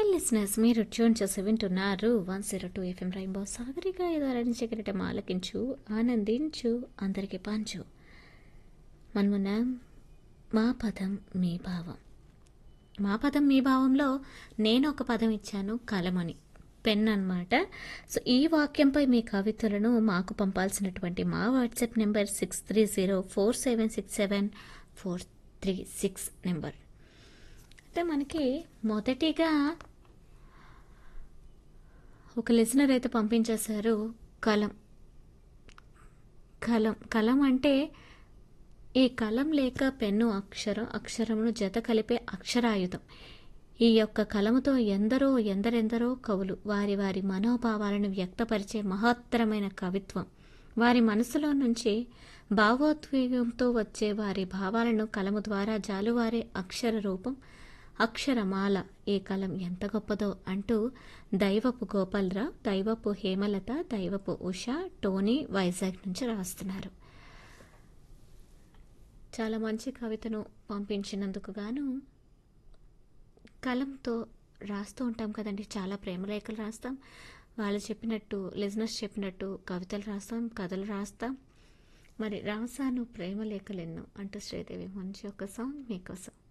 listeners మీరు tune చేసి వింటున్నారు one zero two FM rainbow సాగరిక ఎదారించగలట ఆలకించు ఆనందించు అందరికి పంచు మనమున్న మా పదం మీ భావం మా పదం మీ భావంలో నేను ఒక పదం ఇచ్చాను కలమని పెన్ అన్నమాట సో ఈ వాక్యంపై మీ కవితలను మాకు పంపాల్సినటువంటి మా WhatsApp number six three zero four seven six seven four three six number అయితే మనకి మొదటిగా ఒక లిజనర్ అయితే పంపించేశారు కలం కలం కలం అంటే ఈ కలం లేక పెన్ను అక్షరం అక్షరమును జత కలిపే అక్షరాయుధం ఈ యొక్క కలముతో ఎందరో ఎందరెందరో కవులు వారి వారి మనోభావాలను వ్యక్తపరిచే మహత్తరమైన కవిత్వం వారి మనసులో నుంచి భావోద్వేగంతో వచ్చే వారి భావాలను కలము ద్వారా జాలువారే అక్షర రూపం అక్షరమాల ఈ కలం ఎంత గొప్పదో అంటూ దైవపు గోపాలరావు దైవపు హేమలత దైవపు ఉష టోనీ వైజాగ్ నుంచి రాస్తున్నారు చాలా మంచి కవితను పంపించినందుకు గాను కలంతో రాస్తూ ఉంటాం కదండి చాలా ప్రేమలేఖలు రాస్తాం వాళ్ళు చెప్పినట్టు లిజినెస్ చెప్పినట్టు కవితలు రాస్తాం కథలు రాస్తాం మరి రాసాను ప్రేమలేఖలు ఎన్నో అంటూ శ్రీదేవి మంచి ఒక సాంగ్ మీకోసం